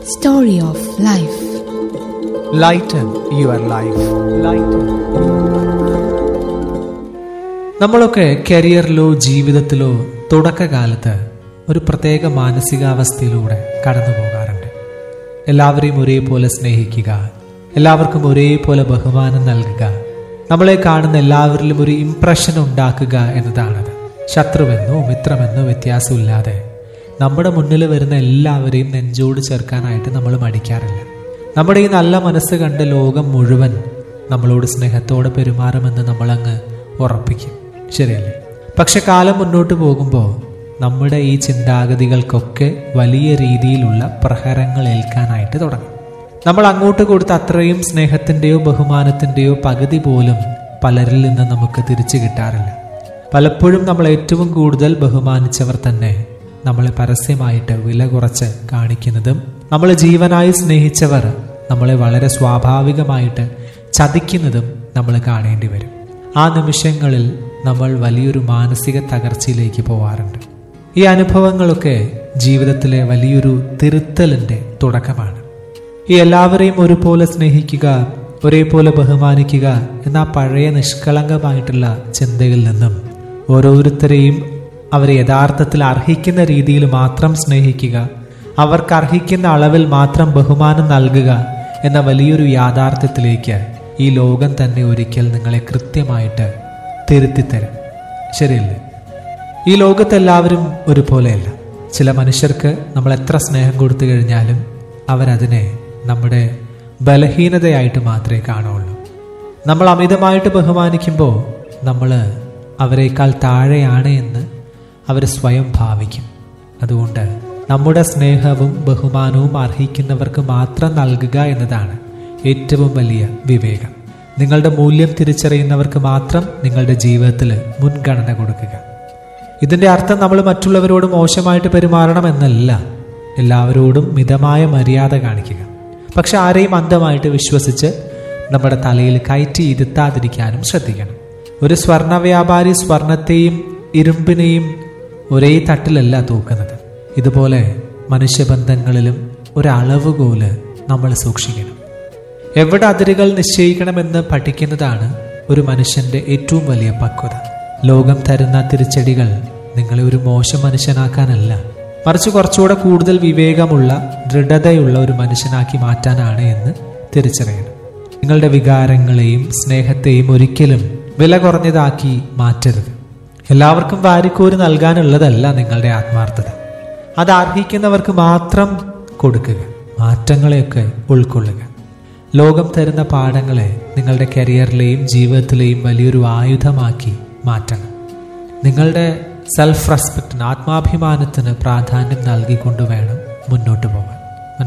Story of Life. Lighten your life lighten നമ്മളൊക്കെ കരിയറിലോ ജീവിതത്തിലോ തുടക്കകാലത്ത് ഒരു പ്രത്യേക മാനസികാവസ്ഥയിലൂടെ കടന്നു പോകാറുണ്ട് എല്ലാവരെയും ഒരേപോലെ സ്നേഹിക്കുക എല്ലാവർക്കും ഒരേപോലെ ബഹുമാനം നൽകുക നമ്മളെ കാണുന്ന എല്ലാവരിലും ഒരു ഇംപ്രഷൻ ഉണ്ടാക്കുക എന്നതാണത് ശത്രുവെന്നോ മിത്രമെന്നോ വ്യത്യാസമില്ലാതെ നമ്മുടെ മുന്നിൽ വരുന്ന എല്ലാവരെയും നെഞ്ചോട് ചേർക്കാനായിട്ട് നമ്മൾ മടിക്കാറില്ല നമ്മുടെ ഈ നല്ല മനസ്സ് കണ്ട് ലോകം മുഴുവൻ നമ്മളോട് സ്നേഹത്തോടെ പെരുമാറുമെന്ന് നമ്മളങ്ങ് ഉറപ്പിക്കും ശരിയല്ലേ പക്ഷെ കാലം മുന്നോട്ട് പോകുമ്പോൾ നമ്മുടെ ഈ ചിന്താഗതികൾക്കൊക്കെ വലിയ രീതിയിലുള്ള പ്രഹരങ്ങൾ ഏൽക്കാനായിട്ട് തുടങ്ങും നമ്മൾ അങ്ങോട്ട് കൊടുത്ത അത്രയും സ്നേഹത്തിൻ്റെയോ ബഹുമാനത്തിൻ്റെയോ പകുതി പോലും പലരിൽ നിന്ന് നമുക്ക് തിരിച്ചു കിട്ടാറില്ല പലപ്പോഴും നമ്മൾ ഏറ്റവും കൂടുതൽ ബഹുമാനിച്ചവർ തന്നെ നമ്മളെ പരസ്യമായിട്ട് വില കുറച്ച് കാണിക്കുന്നതും നമ്മളെ ജീവനായി സ്നേഹിച്ചവർ നമ്മളെ വളരെ സ്വാഭാവികമായിട്ട് ചതിക്കുന്നതും നമ്മൾ കാണേണ്ടി വരും ആ നിമിഷങ്ങളിൽ നമ്മൾ വലിയൊരു മാനസിക തകർച്ചയിലേക്ക് പോവാറുണ്ട് ഈ അനുഭവങ്ങളൊക്കെ ജീവിതത്തിലെ വലിയൊരു തിരുത്തലിന്റെ തുടക്കമാണ് ഈ എല്ലാവരെയും ഒരുപോലെ സ്നേഹിക്കുക ഒരേപോലെ ബഹുമാനിക്കുക എന്ന ആ പഴയ നിഷ്കളങ്കമായിട്ടുള്ള ചിന്തയിൽ നിന്നും ഓരോരുത്തരെയും അവരെ യഥാർത്ഥത്തിൽ അർഹിക്കുന്ന രീതിയിൽ മാത്രം സ്നേഹിക്കുക അവർക്ക് അർഹിക്കുന്ന അളവിൽ മാത്രം ബഹുമാനം നൽകുക എന്ന വലിയൊരു യാഥാർത്ഥ്യത്തിലേക്ക് ഈ ലോകം തന്നെ ഒരിക്കൽ നിങ്ങളെ കൃത്യമായിട്ട് തിരുത്തിത്തരും ശരിയല്ലേ ഈ ലോകത്തെല്ലാവരും ഒരുപോലെയല്ല ചില മനുഷ്യർക്ക് നമ്മൾ എത്ര സ്നേഹം കൊടുത്തു കഴിഞ്ഞാലും അവരതിനെ നമ്മുടെ ബലഹീനതയായിട്ട് മാത്രമേ കാണുള്ളൂ നമ്മൾ അമിതമായിട്ട് ബഹുമാനിക്കുമ്പോൾ നമ്മൾ അവരെക്കാൾ താഴെയാണ് എന്ന് അവർ സ്വയം ഭാവിക്കും അതുകൊണ്ട് നമ്മുടെ സ്നേഹവും ബഹുമാനവും അർഹിക്കുന്നവർക്ക് മാത്രം നൽകുക എന്നതാണ് ഏറ്റവും വലിയ വിവേകം നിങ്ങളുടെ മൂല്യം തിരിച്ചറിയുന്നവർക്ക് മാത്രം നിങ്ങളുടെ ജീവിതത്തിൽ മുൻഗണന കൊടുക്കുക ഇതിന്റെ അർത്ഥം നമ്മൾ മറ്റുള്ളവരോട് മോശമായിട്ട് പെരുമാറണം എന്നല്ല എല്ലാവരോടും മിതമായ മര്യാദ കാണിക്കുക പക്ഷെ ആരെയും അന്ധമായിട്ട് വിശ്വസിച്ച് നമ്മുടെ തലയിൽ കയറ്റി ഇരുത്താതിരിക്കാനും ശ്രദ്ധിക്കണം ഒരു സ്വർണ വ്യാപാരി സ്വർണത്തെയും ഇരുമ്പിനെയും ഒരേ തട്ടിലല്ല തൂക്കുന്നത് ഇതുപോലെ മനുഷ്യബന്ധങ്ങളിലും ഒരളവുകോല് നമ്മൾ സൂക്ഷിക്കണം എവിടെ അതിരുകൾ നിശ്ചയിക്കണമെന്ന് പഠിക്കുന്നതാണ് ഒരു മനുഷ്യന്റെ ഏറ്റവും വലിയ പക്വത ലോകം തരുന്ന തിരിച്ചടികൾ നിങ്ങളെ ഒരു മോശം മനുഷ്യനാക്കാനല്ല മറിച്ച് കുറച്ചുകൂടെ കൂടുതൽ വിവേകമുള്ള ദൃഢതയുള്ള ഒരു മനുഷ്യനാക്കി മാറ്റാനാണ് എന്ന് തിരിച്ചറിയണം നിങ്ങളുടെ വികാരങ്ങളെയും സ്നേഹത്തെയും ഒരിക്കലും വില കുറഞ്ഞതാക്കി മാറ്റരുത് എല്ലാവർക്കും വാരിക്കോരി നൽകാനുള്ളതല്ല നിങ്ങളുടെ ആത്മാർത്ഥത അത് അർഹിക്കുന്നവർക്ക് മാത്രം കൊടുക്കുക മാറ്റങ്ങളെയൊക്കെ ഉൾക്കൊള്ളുക ലോകം തരുന്ന പാഠങ്ങളെ നിങ്ങളുടെ കരിയറിലെയും ജീവിതത്തിലെയും വലിയൊരു ആയുധമാക്കി മാറ്റണം നിങ്ങളുടെ സെൽഫ് റെസ്പെക്റ്റിന് ആത്മാഭിമാനത്തിന് പ്രാധാന്യം നൽകിക്കൊണ്ട് വേണം മുന്നോട്ട് പോകാൻ